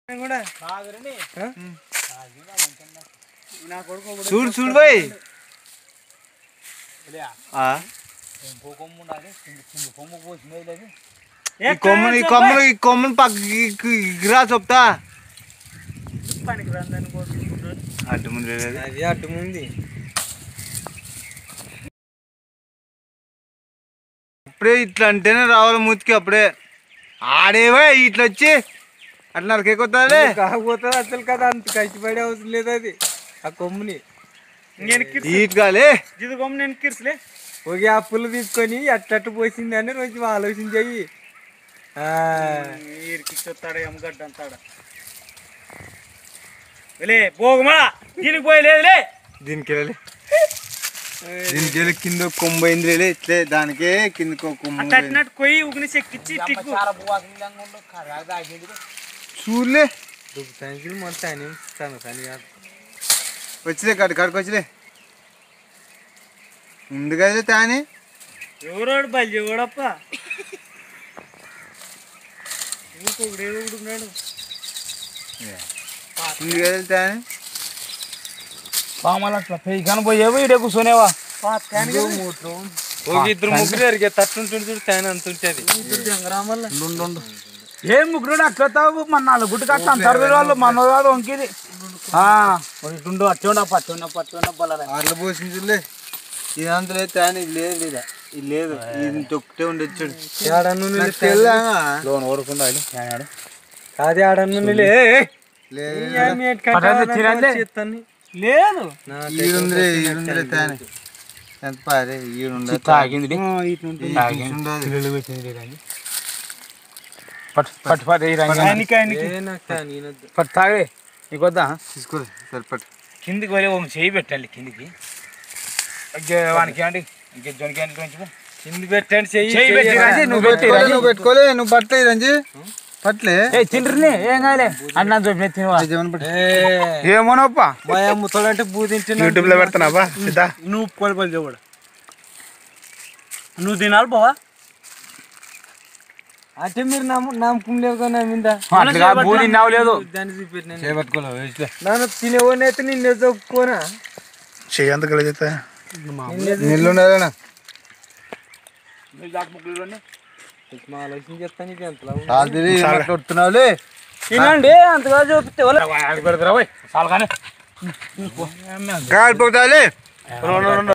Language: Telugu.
కూడా నా కొడుకు ఒకడు చూడు చూడు పోయి ఆ, ఈ కొమ్మని ఈ కొమ్మలు ఈ కొమ్మని పక్క గిరా చెప్తా పనికి రాందని కోరుకుంటున్నాడు అడ్డు ముందు లేదు అది అడ్డు ముందు అప్పుడే ఇట్లా అంటేనే రావాలి మూతికి అప్పుడే ఆడేవే ఇట్లా వచ్చి అట్లా నరకెక్కుతాలే కాకపోతుంది అసలు కదా అంత కష్టపడే అవసరం లేదు అది ఆ కొమ్ముని నేను ఈట్గాలే ఇది కొమ్మ నేను కిర్స్లే ఒక అప్పులు తీసుకొని అట్టట్టు పోసింది అని కొంచెం ఆలోచించాయి ఈరికి చూస్తాడు ఎమ్మగడ్డ అంతాడు వెళ్ళే పోగమా దీనికి పోయి లేదులే దీనికి వెళ్ళి దీనికి వెళ్ళి కింద కొమ్మ పోయింది లే ఇట్లే దానికే కింద కొమ్మ అట్లా అట్టినట్టు కొయ్యి ఉగిని చెక్కిచ్చి టిక్కు చూడలే దుబ్బుతానికి మొత్తం అని తన పని కాదు వచ్చిలే కాడు కాడికి వచ్చిలే ఉంది కదలే తాని ఎవరోడు బలి ఎవడప్ప ఇంకొకడు ఏదో ఒకడు ఉన్నాడు ఉంది కదలే తాని పామాల అట్లా పెయ్యి కనపోయేవో ఇడే కూర్చొనేవా ఒక ఇద్దరు ముగ్గురు ఎరిగే తట్టుంటుంది చూడు తాను అంత ఉంటుంది ఏం ముగ్గురు అట్లా తావు మన నాలుగు గుడ్డు కట్ట అంటారు వాళ్ళు మన వాళ్ళు వంకిది ఇటుండు అట్టి ఉండప్ప అట్టి ఉండప్ప అట్టి ఉండప్ప ఆర్ల పోసింది చూడలే ఇదంతా లేదు తాని ఇది లేదు లేదా ఇది లేదు ఇది తొక్కితే ఉండొచ్చు చూడు. ఆడన్ను నాకు తెల్లాగా లోన్ ఊరుకుండా ఆడు అది ఆడన్ను లేదు పటాలు తినాలి. లేదు ఈడుందిరే ఈడుందిరే తాని ఎంత పారే ఈడుండ తాగింది పట్టు పట్టు పట్టు ఈ రంగు ఆయనకి ఆయనకి నాకు తాను ఈయనొద్దు. పట్టు తాగే నీకు వద్దా తీసుకోలే సరిపట్టు కిందికి వెళ్ళి ఒక చేయి పెట్టండి కిందికి ఇంకే వానికి అండి ఇంకే జోనికి అండి కొంచెం కింది పెట్టండి చెయ్యి చేయి పెట్టి చెయ్యి. రండి, నువ్వు పెట్టి పెట్టుకోలే, రండి. నువ్వు పెట్టుకోలే నువ్వు పట్టలే రంజి పట్లే ఏ తిండ్రిని ఏం కాలే అన్నా చూపి తినవా నిజమని పట్టు. ఏ, ఏమోనప్ప మా అమ్ముతాడంటే బూ తింటున్నా యూట్యూబ్ లో పెడతానావా సిద్ధా నువ్వు పొలి పొలి చూడు నువ్వు తినాలి పోవా అంటే మీరు నమ్ము నమ్మకం లేవు కదా నా మీద అట్లా బూడి తిన్నావు లేదు దాన్ని చూపెట్టిన చేపట్టుకోలేవు నన్ను తినేవాడిని అయితే నిన్నే చెప్పుకోనా చెయ్యి అంత కలిగితే నీళ్ళు ఉండాలనా మా ఆలోచన చెప్తాను ఇది ఎంతలా ఉంది. రాత్రి కొడుతున్నావులే తినండి అంతగా చూపిస్తే వాళ్ళ పెడతారా చాలు కానీ కాలిపోతాలే